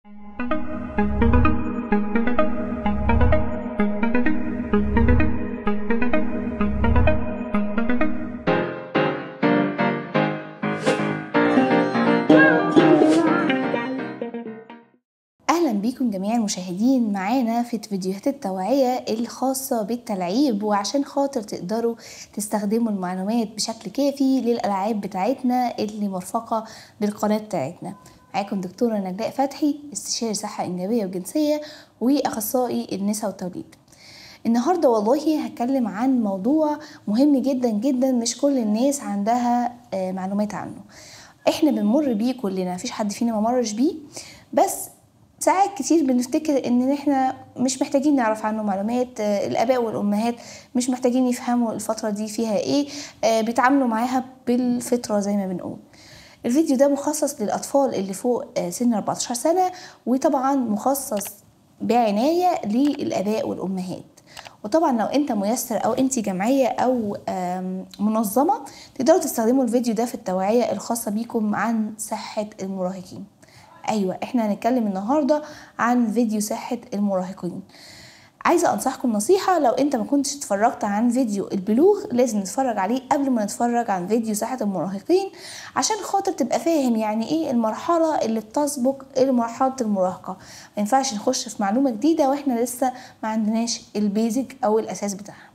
اهلا بيكم جميع المشاهدين معانا في فيديوهات التوعية الخاصة بالتلعيب وعشان خاطر تقدروا تستخدموا المعلومات بشكل كافي للألعاب بتاعتنا اللي مرفقة بالقناة بتاعتنا معاكم دكتورة نجلاء فتحي استشاري صحة إنجابية وجنسية وأخصائي النساء والتوليد النهاردة والله هتكلم عن موضوع مهم جدا جدا مش كل الناس عندها آه، معلومات عنه احنا بنمر بيه كلنا مفيش حد فينا ما مرش بيه بس ساعات كتير بنفتكر ان احنا مش محتاجين نعرف عنه معلومات آه، الاباء والامهات مش محتاجين يفهموا الفتره دي فيها ايه آه، بيتعاملوا معاها بالفطره زي ما بنقول الفيديو ده مخصص للاطفال اللي فوق آه، سن 14 سنه وطبعا مخصص بعنايه للاباء والامهات وطبعا لو انت ميسر او انت جمعيه او آم، منظمه تقدروا تستخدموا الفيديو ده في التوعيه الخاصه بيكم عن صحه المراهقين ايوه احنا هنتكلم النهارده عن فيديو صحه المراهقين عايزه انصحكم نصيحه لو انت ما كنتش اتفرجت عن فيديو البلوغ لازم نتفرج عليه قبل ما نتفرج عن فيديو صحه المراهقين عشان خاطر تبقى فاهم يعني ايه المرحله اللي بتسبق مرحله المراهقه ما ينفعش نخش في معلومه جديده واحنا لسه ما عندناش البيزك او الاساس بتاعها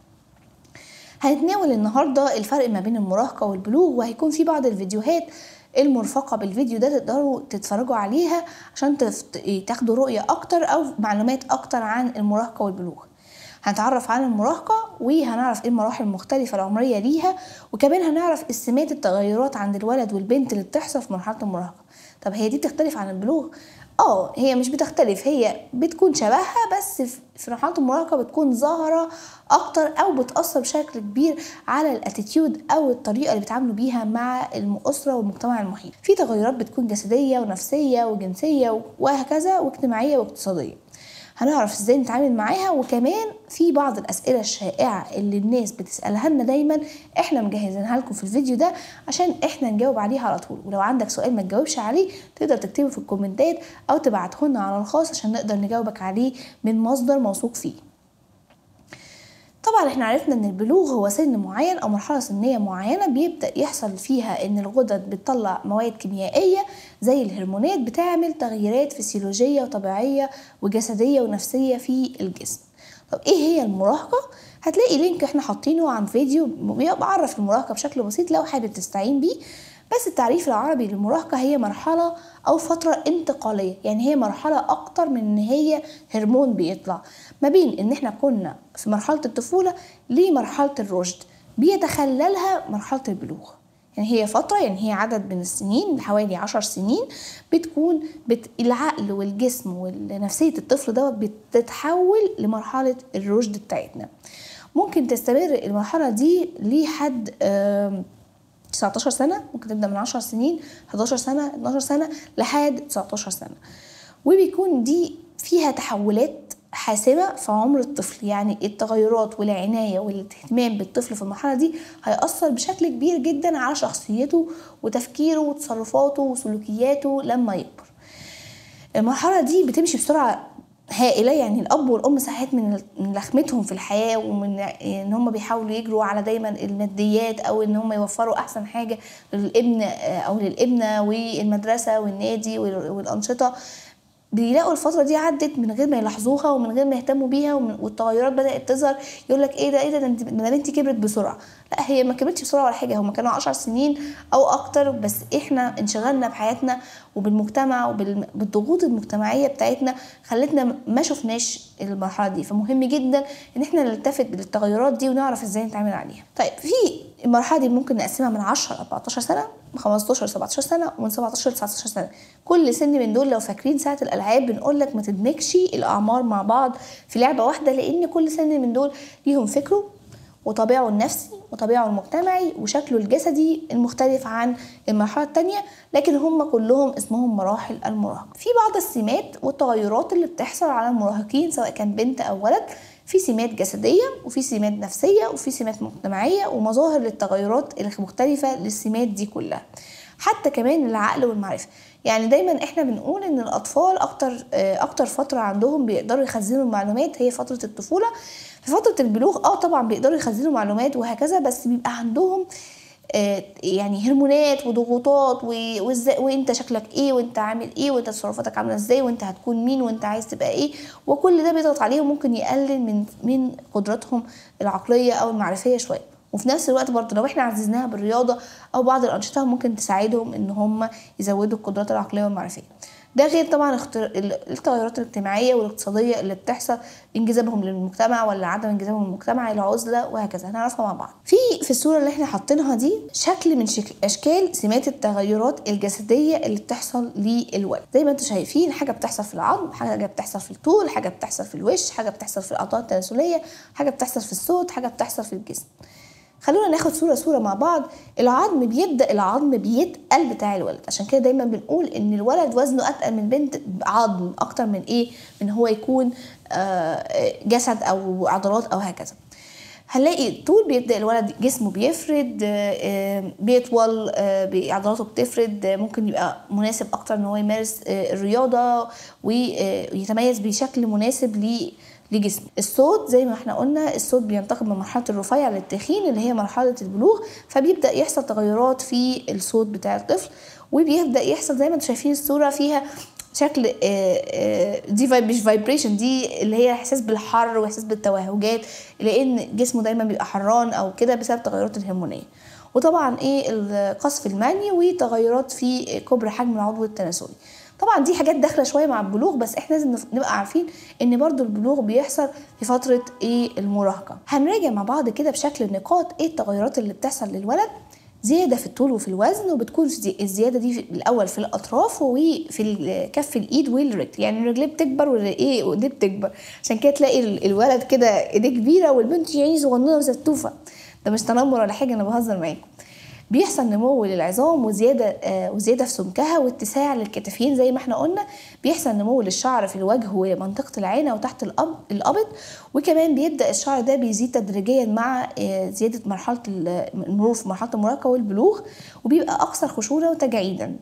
هنتناول النهارده الفرق ما بين المراهقه والبلوغ وهيكون في بعض الفيديوهات المرفقة بالفيديو ده تقدروا تتفرجوا عليها عشان تفت... تاخدوا رؤية أكتر أو معلومات أكتر عن المراهقة والبلوغ هنتعرف عن المراهقة وهنعرف ايه المراحل المختلفة العمرية ليها وكمان هنعرف السمات التغيرات عند الولد والبنت اللي بتحصل في مرحلة المراهقة طب هي دي بتختلف عن البلوغ اه هي مش بتختلف هي بتكون شبهها بس في- في مرحله المراهقه بتكون ظاهره اكتر او بتاثر بشكل كبير على الاتيتيود او الطريقه اللي بيتعاملوا بيها مع الاسره والمجتمع المحيط في تغيرات بتكون جسديه ونفسيه وجنسيه وهكذا واجتماعيه واقتصاديه هنعرف ازاي نتعامل معاها وكمان في بعض الاسئله الشائعه اللي الناس بتسالها لنا دايما احنا مجهزينها لكم في الفيديو ده عشان احنا نجاوب عليها على طول ولو عندك سؤال ما تجاوبش عليه تقدر تكتبه في الكومنتات او تبعته لنا على الخاص عشان نقدر نجاوبك عليه من مصدر موثوق فيه طبعا احنا عرفنا ان البلوغ هو سن معين او مرحله سنيه معينه بيبدا يحصل فيها ان الغدد بتطلع مواد كيميائيه زي الهرمونات بتعمل تغييرات فسيولوجيه وطبيعيه وجسديه ونفسيه في الجسم طب ايه هي المراهقه هتلاقي لينك احنا حاطينه عن فيديو بيعرف المراهقه بشكل بسيط لو حابب تستعين بيه بس التعريف العربي للمراهقة هي مرحلة أو فترة انتقالية يعني هي مرحلة أكتر من إن هي هرمون بيطلع ما بين إن إحنا كنا في مرحلة الطفولة لمرحلة الرشد بيتخللها مرحلة البلوغ يعني هي فترة يعني هي عدد من السنين حوالي عشر سنين بتكون بت... العقل والجسم ونفسية الطفل دوت بتتحول لمرحلة الرشد بتاعتنا ممكن تستمر المرحلة دي لحد آم 19 سنة ممكن تبدأ من 10 سنين 11 سنة 12 سنة لحد 19 سنة وبيكون دي فيها تحولات حاسمة في عمر الطفل يعني التغيرات والعناية والاهتمام بالطفل في المرحلة دي هيأثر بشكل كبير جدا على شخصيته وتفكيره وتصرفاته وسلوكياته لما يكبر المرحلة دي بتمشي بسرعة هائلة يعني الأب والأم ساعات من من لخمتهم في الحياة ومن إن هم بيحاولوا يجروا على دايما الماديات أو إن هم يوفروا أحسن حاجة للابن أو للابنة والمدرسة والنادي والأنشطة بيلاقوا الفترة دي عدت من غير ما يلاحظوها ومن غير ما يهتموا بيها ومن- والتغيرات بدأت تظهر يقول لك ايه ده ايه ده ده انت ده بنتي كبرت بسرعة لا هي ما كبرتش بسرعة ولا حاجة هما كانوا عشر سنين او اكتر بس احنا انشغلنا بحياتنا وبالمجتمع وبالضغوط المجتمعية بتاعتنا خلتنا ما شفناش المرحلة دي فمهم جدا ان احنا نلتفت للتغيرات دي ونعرف ازاي نتعامل عليها طيب في المرحلة دي ممكن نقسمها من 10 ل 14 سنة من 15 ل 17 سنة ومن 17 ل 19 سنة كل سن من دول لو فاكرين ساعة الألعاب بنقول لك ما تدمجش الأعمار مع بعض في لعبة واحدة لأن كل سن من دول ليهم فكره وطبيعه النفسي وطبيعه المجتمعي وشكله الجسدي المختلف عن المرحلة التانية لكن هم كلهم اسمهم مراحل المراهقة في بعض السمات والتغيرات اللي بتحصل على المراهقين سواء كان بنت أو ولد في سمات جسدية وفي سمات نفسية وفي سمات مجتمعية ومظاهر للتغيرات المختلفة للسمات دي كلها حتى كمان العقل والمعرفه يعني دايما احنا بنقول ان الاطفال اكتر اكتر فتره عندهم بيقدروا يخزنوا المعلومات هي فتره الطفوله في فتره البلوغ اه طبعا بيقدروا يخزنوا معلومات وهكذا بس بيبقى عندهم يعني هرمونات وضغوطات وازاي وانت شكلك ايه وانت عامل ايه وانت تصرفاتك عامله ازاي وانت هتكون مين وانت عايز تبقى ايه وكل ده بيضغط عليهم ممكن يقلل من من قدراتهم العقليه او المعرفيه شويه وفي نفس الوقت برضه لو احنا عززناها بالرياضه او بعض الانشطه ممكن تساعدهم ان هم يزودوا القدرات العقليه والمعرفيه ده غير طبعا التغيرات الاجتماعية والاقتصادية اللي بتحصل انجذابهم للمجتمع ولا عدم انجذابهم للمجتمع العزلة وهكذا هنعرفها مع بعض في في الصورة اللي احنا حاطينها دي شكل من شكل اشكال سمات التغيرات الجسدية اللي بتحصل للولد زي ما انتم شايفين حاجة بتحصل في العظم حاجة بتحصل في الطول حاجة بتحصل في الوش حاجة بتحصل في الاعضاء التناسلية حاجة بتحصل في الصوت حاجة بتحصل في الجسم خلونا ناخد صوره صوره مع بعض العظم بيبدا العظم بيتقل بتاع الولد عشان كده دايما بنقول ان الولد وزنه اتقل من البنت عظم اكتر من ايه من هو يكون جسد او عضلات او هكذا هنلاقي طول بيبدا الولد جسمه بيفرد بيطول عضلاته بتفرد ممكن يبقى مناسب اكتر ان هو يمارس الرياضه ويتميز بشكل مناسب ليه لجسم الصوت زي ما احنا قلنا الصوت بينتقل من مرحله الرفيع للتخين اللي هي مرحله البلوغ فبيبدا يحصل تغيرات في الصوت بتاع الطفل وبيبدا يحصل زي ما انتم شايفين الصوره فيها شكل دي مش فايبريشن دي اللي هي احساس بالحر واحساس بالتوهجات لان جسمه دايما بيبقى حران او كده بسبب التغيرات الهرمونيه وطبعا ايه القصف المني وتغيرات في كبر حجم العضو التناسلي طبعا دي حاجات داخله شويه مع البلوغ بس احنا لازم نبقى عارفين ان برضو البلوغ بيحصل في فتره ايه المراهقه هنراجع مع بعض كده بشكل نقاط ايه التغيرات اللي بتحصل للولد زيادة في الطول وفي الوزن وبتكون الزيادة دي في الأول في الأطراف وفي كف الإيد والرجل يعني الرجلين بتكبر والإيه وإيديه بتكبر عشان كده تلاقي الولد كده إيديه كبيرة والبنت يعني صغننة وزتوفة ده مش تنمر ولا حاجة أنا بهزر معاكم بيحصل نمو للعظام وزياده آه وزياده في سمكها واتساع للكتافين زي ما احنا قلنا بيحصل نمو للشعر في الوجه ومنطقه العينه وتحت الأب الابط وكمان بيبدا الشعر ده بيزيد تدريجيا مع آه زياده مرحله المرور في مرحله المراهقه والبلوغ وبيبقى اكثر خشونه وتجاعيدا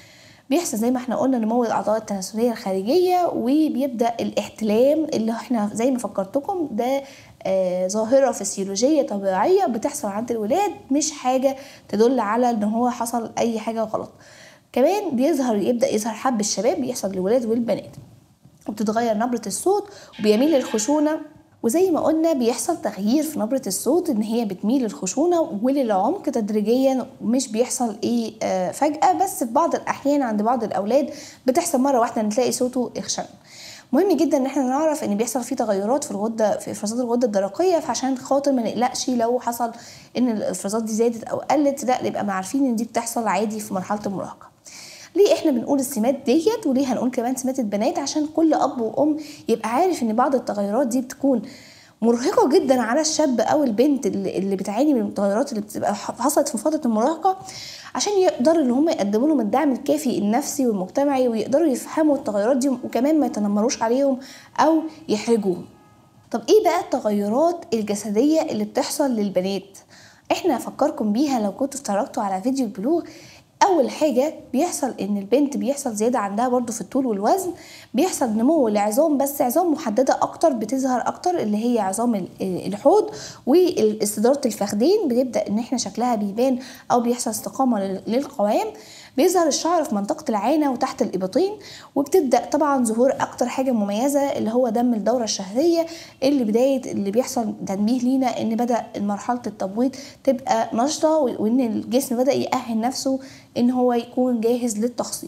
بيحصل زي ما احنا قلنا نمو الاعضاء التناسليه الخارجيه وبيبدا الاحتلام اللي احنا زي ما فكرتكم ده آه ظاهره فسيولوجيه طبيعيه بتحصل عند الولاد مش حاجه تدل على ان هو حصل اي حاجه غلط كمان بيظهر يبدا يظهر حب الشباب بيحصل للولاد والبنات وبتتغير نبره الصوت وبيميل للخشونه وزي ما قلنا بيحصل تغيير في نبرة الصوت ان هي بتميل للخشونة وللعمق تدريجيا مش بيحصل ايه آه فجأة بس في بعض الاحيان عند بعض الاولاد بتحصل مرة واحدة نلاقي صوته اخشن مهم جدا ان احنا نعرف ان بيحصل فيه تغيرات في الغده في افرازات الغده الدرقيه فعشان خاطر ما نقلقش لو حصل ان الافرازات دي زادت او قلت لا نبقى عارفين ان دي بتحصل عادي في مرحله المراهقه ليه احنا بنقول السمات ديت وليه هنقول كمان سمات البنات عشان كل اب وام يبقى عارف ان بعض التغيرات دي بتكون مرهقة جدا على الشاب أو البنت اللي, اللي بتعاني من التغيرات اللي بتبقى حصلت في فترة المراهقة عشان يقدروا ان هم يقدموا لهم الدعم الكافي النفسي والمجتمعي ويقدروا يفهموا التغيرات دي وكمان ما يتنمروش عليهم او يحرجوهم طب ايه بقى التغيرات الجسدية اللي بتحصل للبنات احنا هفكركم بيها لو كنتوا اتفرجتوا على فيديو البلوغ اول حاجه بيحصل ان البنت بيحصل زياده عندها برضو في الطول والوزن بيحصل نمو العظام بس عظام محدده اكتر بتظهر اكتر اللي هي عظام الحوض واستداره الفخذين بيبدا ان احنا شكلها بيبان او بيحصل استقامه للقوام بيظهر الشعر في منطقة العانة وتحت الإبطين وبتبدأ طبعا ظهور أكتر حاجة مميزة اللي هو دم الدورة الشهرية اللي بداية اللي بيحصل تنبيه لينا إن بدأ مرحلة التبويض تبقى نشطة وإن الجسم بدأ يأهل نفسه إن هو يكون جاهز للتخصيب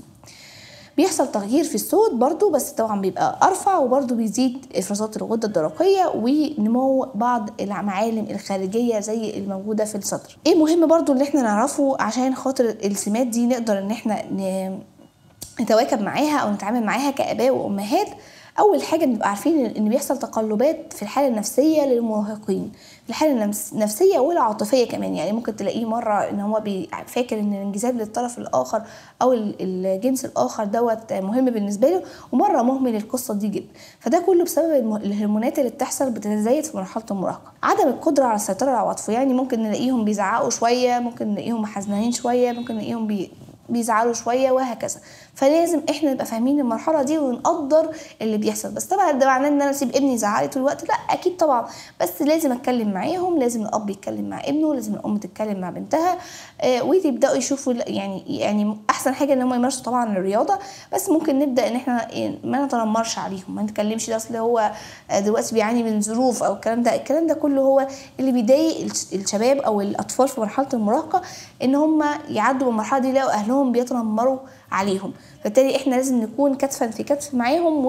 بيحصل تغيير في الصوت برضو بس طبعا بيبقى ارفع وبرضو بيزيد افرازات الغده الدرقيه ونمو بعض المعالم الخارجيه زي الموجوده في الصدر ايه مهم برضو اللي احنا نعرفه عشان خاطر السمات دي نقدر ان احنا نتواكب معاها او نتعامل معاها كاباء وامهات اول حاجه بنبقى عارفين ان بيحصل تقلبات في الحاله النفسيه للمراهقين الحاله النفسيه والعاطفيه كمان يعني ممكن تلاقيه مره ان هو فاكر ان الانجذاب للطرف الاخر او الجنس الاخر دوت مهم بالنسبه له ومره مهمل القصه دي جدا فده كله بسبب الهرمونات اللي بتحصل بتتزايد في مرحله المراهقه عدم القدره على السيطره على عواطفه يعني ممكن نلاقيهم بيزعقوا شويه ممكن نلاقيهم حزنانين شويه ممكن نلاقيهم بي بيزعلوا شويه وهكذا فلازم احنا نبقى فاهمين المرحله دي ونقدر اللي بيحصل بس طبعا ده معناه ان انا اسيب ابني يزعق طول الوقت لا اكيد طبعا بس لازم اتكلم معاهم لازم الاب يتكلم مع ابنه لازم الام تتكلم مع بنتها آه ويبداوا يشوفوا يعني يعني احسن حاجه ان هم يمارسوا طبعا الرياضه بس ممكن نبدا ان احنا ما نتنمرش عليهم ما نتكلمش ده اصل هو دلوقتي بيعاني من ظروف او الكلام ده الكلام ده كله هو اللي بيضايق الشباب او الاطفال في مرحله المراهقه ان هم يعدوا من المرحله دي يلاقوا اهلهم بيتنمروا عليهم فبالتالي احنا لازم نكون كتفا في كتف معاهم و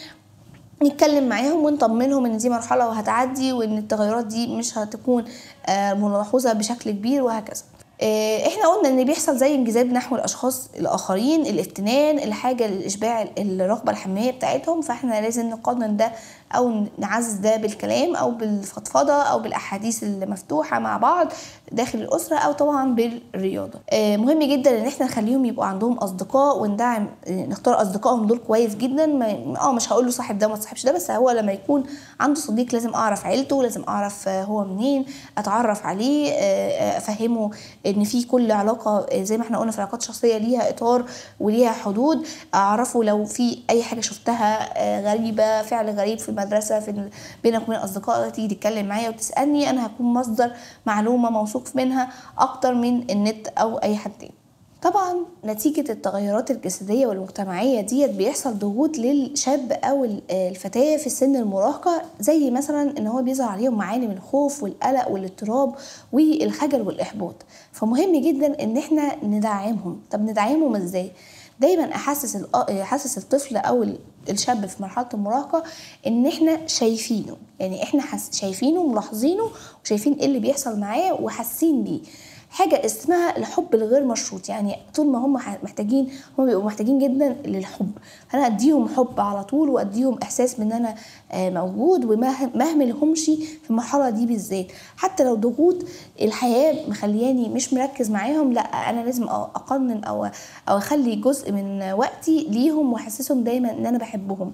نتكلم معاهم ونطمنهم ان دي مرحله وهتعدي وان التغيرات دي مش هتكون ملحوظه بشكل كبير وهكذا احنا قلنا ان بيحصل زي انجذاب نحو الاشخاص الاخرين الافتنان الحاجه لاشباع الرغبه الحميميه بتاعتهم فاحنا لازم نقنن ده او نعزز ده بالكلام او بالفضفضه او بالاحاديث المفتوحه مع بعض داخل الاسره او طبعا بالرياضه مهم جدا ان احنا نخليهم يبقوا عندهم اصدقاء وندعم نختار اصدقائهم دول كويس جدا اه مش هقول له صاحب ده وما تصاحبش ده بس هو لما يكون عنده صديق لازم اعرف عيلته لازم اعرف هو منين اتعرف عليه افهمه ان في كل علاقه زي ما احنا قلنا في العلاقات الشخصيه ليها اطار وليها حدود اعرفه لو في اي حاجه شفتها غريبه فعل غريب في المدرسه في بينك وبين اصدقائك تيجي تتكلم معايا وتسالني انا هكون مصدر معلومه موثوق منها اكتر من النت او اي حد تاني طبعا نتيجة التغيرات الجسدية والمجتمعية ديت بيحصل ضغوط للشاب أو الفتاة في السن المراهقة زي مثلا إن هو بيظهر عليهم معالم الخوف والقلق والاضطراب والخجل والإحباط فمهم جدا إن احنا ندعمهم طب ندعمهم إزاي؟ دايما احسس احسس الطفل او الشاب في مرحله المراهقه ان احنا شايفينه يعني احنا شايفينه وملاحظينه وشايفين ايه اللي بيحصل معاه وحاسين بيه حاجة اسمها الحب الغير مشروط يعني طول ما هم محتاجين هم بيبقوا محتاجين جدا للحب انا اديهم حب على طول واديهم احساس بان انا موجود وما اهملهمش في المرحلة دي بالذات حتى لو ضغوط الحياة مخلياني مش مركز معاهم لا انا لازم اقنن او او اخلي جزء من وقتي ليهم واحسسهم دايما ان انا بحبهم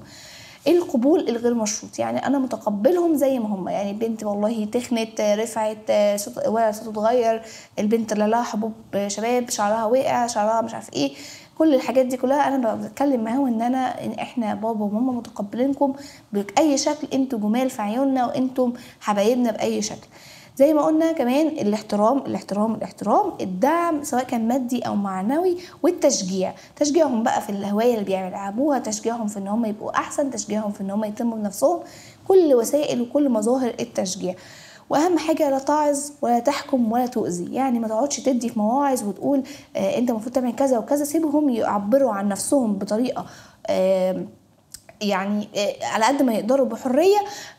القبول الغير مشروط يعني انا متقبلهم زي ما هم يعني البنت والله تخنت رفعت صوت ولا صوته اتغير البنت اللي لها حبوب شباب شعرها وقع شعرها مش عارف ايه كل الحاجات دي كلها انا بتكلم معاهم ان انا ان احنا بابا وماما متقبلينكم باي شكل انتوا جمال في عيوننا وانتم حبايبنا باي شكل زي ما قلنا كمان الاحترام الاحترام الاحترام الدعم سواء كان مادي او معنوي والتشجيع تشجيعهم بقى في الهوايه اللي بيلعبوها تشجيعهم في ان هم يبقوا احسن تشجيعهم في ان هم يتموا بنفسهم كل وسائل وكل مظاهر التشجيع واهم حاجه لا تعظ ولا تحكم ولا تؤذي يعني ما تقعدش تدي في مواعظ وتقول آه انت المفروض تعمل كذا وكذا سيبهم يعبروا عن نفسهم بطريقه آه يعني على قد ما يقدروا بحريه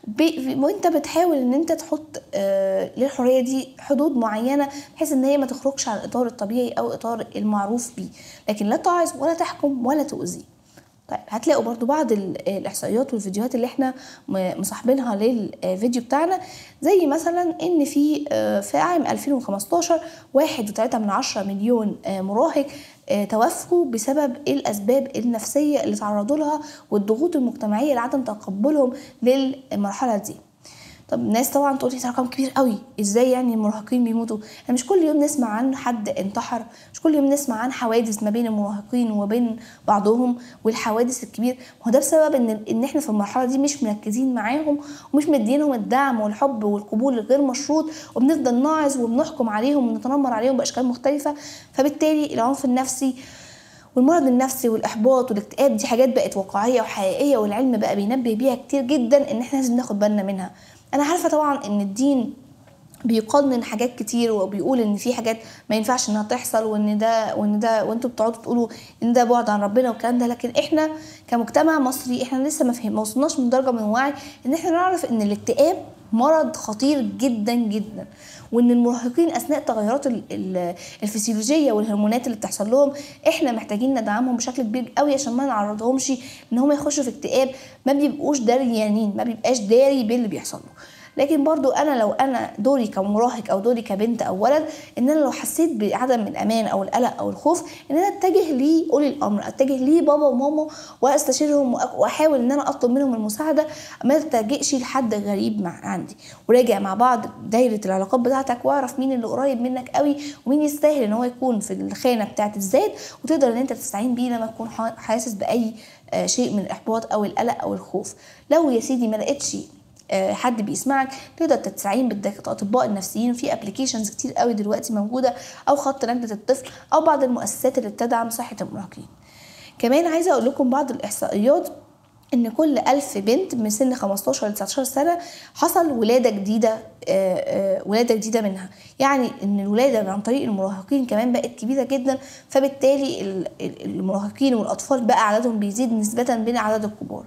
وانت بتحاول ان انت تحط للحريه دي حدود معينه بحيث ان هي ما تخرجش عن الاطار الطبيعي او اطار المعروف بيه لكن لا تعظ ولا تحكم ولا تؤذي طيب هتلاقوا برضو بعض الاحصائيات والفيديوهات اللي احنا مصاحبينها للفيديو بتاعنا زي مثلا ان في في عام 2015 واحد وتلاتة من عشرة مليون مراهق توفوا بسبب الاسباب النفسيه اللي تعرضوا لها والضغوط المجتمعيه لعدم تقبلهم للمرحله دي طب الناس طبعا تقول لي ده رقم كبير قوي ازاي يعني المراهقين بيموتوا احنا مش كل يوم نسمع عن حد انتحر مش كل يوم نسمع عن حوادث ما بين المراهقين وبين بعضهم والحوادث الكبير هو ده بسبب ان ان احنا في المرحله دي مش مركزين معاهم ومش مدينهم الدعم والحب والقبول الغير مشروط وبنفضل ناعظ وبنحكم عليهم ونتنمر عليهم باشكال مختلفه فبالتالي العنف النفسي والمرض النفسي والاحباط والاكتئاب دي حاجات بقت واقعيه وحقيقيه والعلم بقى بينبه بيها كتير جدا ان احنا لازم ناخد بالنا منها انا عارفه طبعا ان الدين بيقنن حاجات كتير وبيقول ان في حاجات ما ينفعش انها تحصل وان ده وان ده وانتوا بتقعدوا تقولوا ان ده بعد عن ربنا والكلام ده لكن احنا كمجتمع مصري احنا لسه ما فهم ما وصلناش من درجه من الوعي ان احنا نعرف ان الاكتئاب مرض خطير جدا جدا وان المراهقين اثناء التغيرات الفسيولوجيه والهرمونات اللي بتحصل لهم احنا محتاجين ندعمهم بشكل كبير قوي عشان ما نعرضهمش ان هم يخشوا في اكتئاب ما بيبقوش داريانين ما بيبقاش داري باللي بيحصل له لكن برضو انا لو انا دوري كمراهق او دوري كبنت او ولد ان انا لو حسيت بعدم الامان او القلق او الخوف ان انا اتجه لاولي الامر اتجه لبابا وماما واستشيرهم واحاول ان انا اطلب منهم المساعده ما تلجئش لحد غريب مع عندي وراجع مع بعض دايره العلاقات بتاعتك واعرف مين اللي قريب منك قوي ومين يستاهل ان هو يكون في الخانه بتاعت الذات وتقدر ان انت تستعين بيه لما تكون حاسس باي آه، شيء من الاحباط او القلق او الخوف لو يا سيدي ما لقيتش آه، حد بيسمعك تقدر تستعين بالاطباء النفسيين وفي ابلكيشنز كتير قوي دلوقتي موجوده او خط نجده الطفل او بعض المؤسسات اللي بتدعم صحه المراهقين كمان عايزه اقول لكم بعض الاحصائيات ان كل ألف بنت من سن 15 ل 19 سنة حصل ولادة جديدة آه، آه، ولادة جديدة منها يعني ان الولادة عن طريق المراهقين كمان بقت كبيرة جدا فبالتالي المراهقين والأطفال بقى عددهم بيزيد نسبة بين عدد الكبار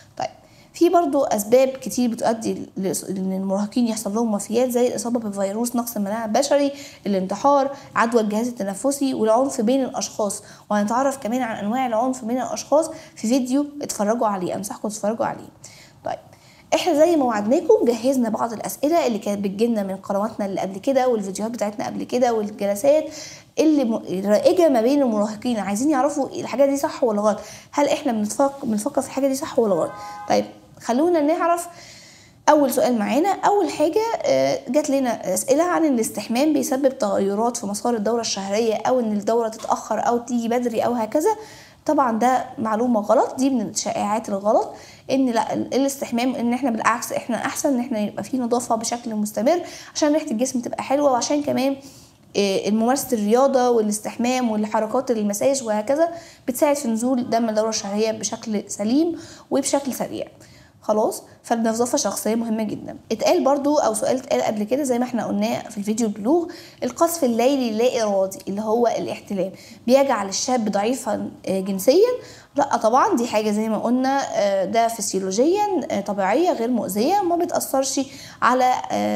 في برضو اسباب كتير بتؤدي ان المراهقين يحصل لهم وفيات زي الاصابه بفيروس نقص المناعه البشري الانتحار عدوى الجهاز التنفسي والعنف بين الاشخاص وهنتعرف كمان عن انواع العنف بين الاشخاص في فيديو اتفرجوا عليه انصحكم تتفرجوا عليه طيب احنا زي ما وعدناكم جهزنا بعض الاسئله اللي كانت بتجيلنا من قنواتنا اللي قبل كده والفيديوهات بتاعتنا قبل كده والجلسات اللي رائجه ما بين المراهقين عايزين يعرفوا الحاجه دي صح ولا غلط هل احنا بنفكر في الحاجه دي صح ولا غلط طيب خلونا نعرف اول سؤال معانا اول حاجه آه، جات لنا اسئله عن الاستحمام بيسبب تغيرات في مسار الدوره الشهريه او ان الدوره تتاخر او تيجي بدري او هكذا طبعا ده معلومه غلط دي من الشائعات الغلط ان لا الاستحمام ان احنا بالعكس احنا احسن ان احنا يبقى في نظافه بشكل مستمر عشان ريحه الجسم تبقى حلوه وعشان كمان آه، ممارسه الرياضه والاستحمام والحركات المساج وهكذا بتساعد في نزول دم الدوره الشهريه بشكل سليم وبشكل سريع خلاص فالنظافه شخصيه مهمه جدا اتقال برضو او سؤال اتقال قبل كده زي ما احنا قلناه في الفيديو البلوغ القذف الليلي اللا ارادي اللي هو الاحتلام بيجعل الشاب ضعيفا آه، جنسيا لا طبعا دي حاجه زي ما قلنا آه، ده فسيولوجيا آه، طبيعيه غير مؤذيه ما بتاثرش على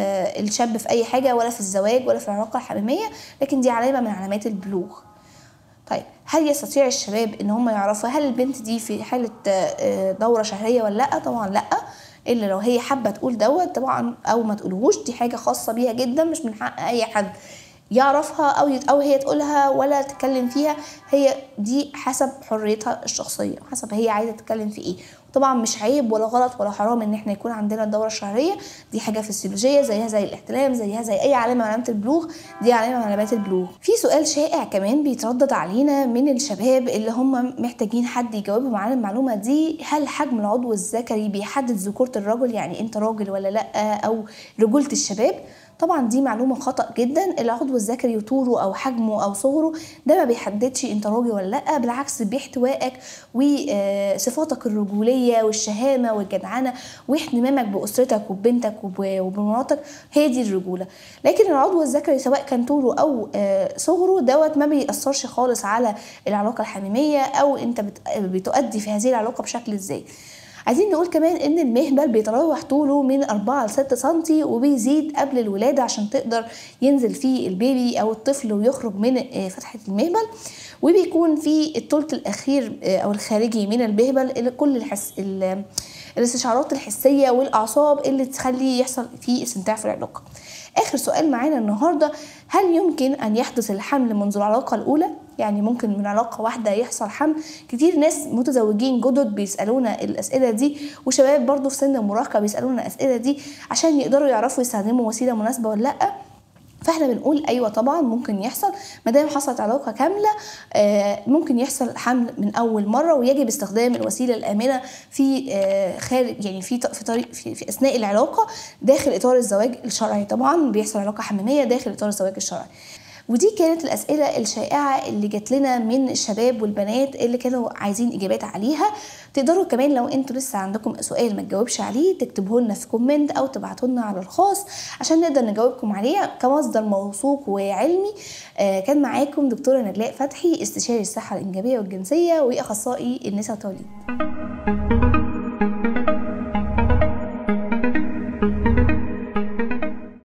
الشاب في اي حاجه ولا في الزواج ولا في العلاقه الحميميه لكن دي علامه من علامات البلوغ طيب هل يستطيع الشباب ان هم يعرفوا هل البنت دي في حاله آه، دوره شهريه ولا لا طبعا لا الا لو هي حابه تقول دوت طبعا او ما تقولهوش دي حاجه خاصه بيها جدا مش من حق اي حد يعرفها او او هي تقولها ولا تتكلم فيها هي دي حسب حريتها الشخصيه حسب هي عايزه تتكلم في ايه طبعا مش عيب ولا غلط ولا حرام ان احنا يكون عندنا الدوره الشهريه دي حاجه فسيولوجيه زيها زي الاحتلام زيها زي اي علامه من علامات البلوغ دي علامه من علامات البلوغ في سؤال شائع كمان بيتردد علينا من الشباب اللي هم محتاجين حد يجاوبهم على المعلومه دي هل حجم العضو الذكري بيحدد ذكوره الرجل يعني انت راجل ولا لا او رجوله الشباب طبعا دي معلومه خطا جدا العضو الذكري وطوله او حجمه او صغره ده ما بيحددش انت راجل ولا لا بالعكس باحتوائك وصفاتك الرجوليه والشهامه والجدعنه واهتمامك باسرتك وببنتك وبمراتك هي دي الرجوله لكن العضو الذكري سواء كان طوله او آه، صغره دوت ما بيأثرش خالص على العلاقه الحميميه او انت بتؤدي في هذه العلاقه بشكل ازاي عايزين نقول كمان ان المهبل بيتراوح طوله من 4 ل 6 سم وبيزيد قبل الولاده عشان تقدر ينزل فيه البيبي او الطفل ويخرج من آه، فتحه المهبل وبيكون في الثلث الاخير آه، او الخارجي من المهبل كل الحس الاستشعارات الحسيه والاعصاب اللي تخلي يحصل فيه استمتاع في العلاقه اخر سؤال معانا النهارده هل يمكن ان يحدث الحمل منذ العلاقه الاولى يعني ممكن من علاقه واحده يحصل حمل كتير ناس متزوجين جدد بيسالونا الاسئله دي وشباب برضو في سن المراهقه بيسالونا الاسئله دي عشان يقدروا يعرفوا يستخدموا وسيله مناسبه ولا لا فاحنا بنقول ايوه طبعا ممكن يحصل ما دام حصلت علاقه كامله آه، ممكن يحصل حمل من اول مره ويجب استخدام الوسيله الامنه في آه، خارج يعني في في طريق في, في اثناء العلاقه داخل اطار الزواج الشرعي طبعا بيحصل علاقه حميميه داخل اطار الزواج الشرعي ودي كانت الأسئلة الشائعة اللي جات لنا من الشباب والبنات اللي كانوا عايزين إجابات عليها تقدروا كمان لو انتوا لسه عندكم سؤال ما تجاوبش عليه تكتبوه لنا في كومنت أو تبعتوا لنا على الخاص عشان نقدر نجاوبكم عليه كمصدر موثوق وعلمي آه كان معاكم دكتورة نجلاء فتحي استشاري الصحة الإنجابية والجنسية وأخصائي النساء والتوليد